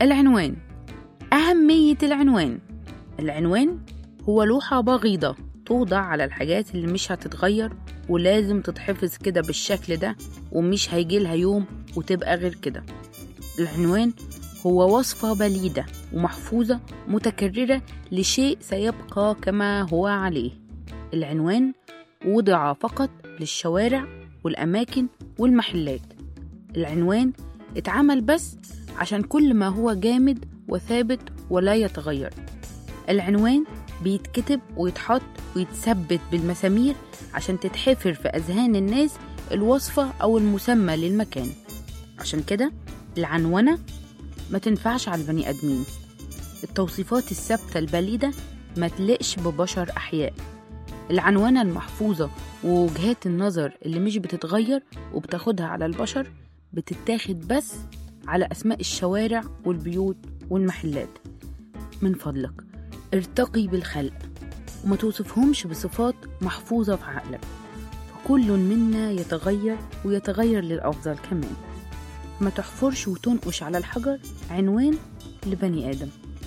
العنوان أهمية العنوان العنوان هو لوحة بغيضة توضع على الحاجات اللي مش هتتغير ولازم تتحفظ كده بالشكل ده ومش هيجيلها يوم وتبقى غير كده العنوان هو وصفة بليدة ومحفوظة متكررة لشيء سيبقى كما هو عليه العنوان وضع فقط للشوارع والأماكن والمحلات العنوان اتعمل بس عشان كل ما هو جامد وثابت ولا يتغير العنوان بيتكتب ويتحط ويتثبت بالمسامير عشان تتحفر في أذهان الناس الوصفة أو المسمى للمكان عشان كده العنونة ما تنفعش على البني آدمين التوصيفات الثابتة البليدة ما تلقش ببشر أحياء العنونة المحفوظة ووجهات النظر اللي مش بتتغير وبتاخدها على البشر بتتاخد بس على أسماء الشوارع والبيوت والمحلات من فضلك ارتقي بالخلق وما توصفهمش بصفات محفوظة في عقلك فكل منا يتغير ويتغير للأفضل كمان ما تحفرش وتنقش على الحجر عنوان لبني آدم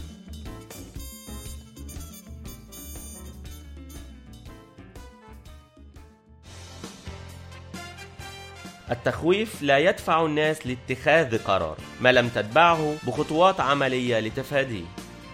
التخويف لا يدفع الناس لاتخاذ قرار ما لم تتبعه بخطوات عملية لتفاديه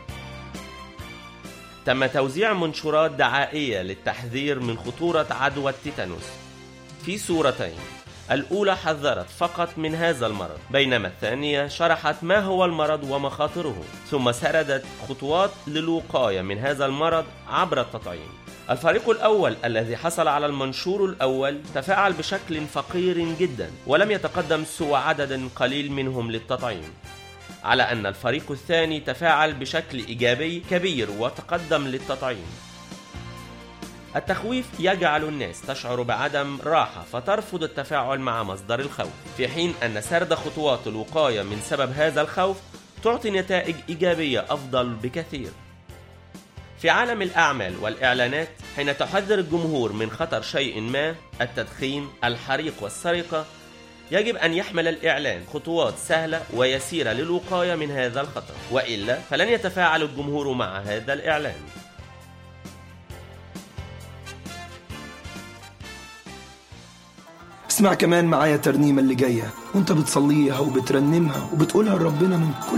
تم توزيع منشورات دعائية للتحذير من خطورة عدوى التيتانوس في صورتين الأولى حذرت فقط من هذا المرض بينما الثانية شرحت ما هو المرض ومخاطره ثم سردت خطوات للوقاية من هذا المرض عبر التطعيم الفريق الأول الذي حصل على المنشور الأول تفاعل بشكل فقير جدا ولم يتقدم سوى عدد قليل منهم للتطعيم على أن الفريق الثاني تفاعل بشكل إيجابي كبير وتقدم للتطعيم التخويف يجعل الناس تشعر بعدم راحة فترفض التفاعل مع مصدر الخوف في حين أن سرد خطوات الوقاية من سبب هذا الخوف تعطي نتائج إيجابية أفضل بكثير في عالم الأعمال والإعلانات حين تحذر الجمهور من خطر شيء ما التدخين الحريق والسرقة يجب أن يحمل الإعلان خطوات سهلة ويسيرة للوقاية من هذا الخطر وإلا فلن يتفاعل الجمهور مع هذا الإعلان اسمع كمان معايا ترنيمة اللي جاية وانت بتصليها وبترنمها وبتقولها لربنا من كل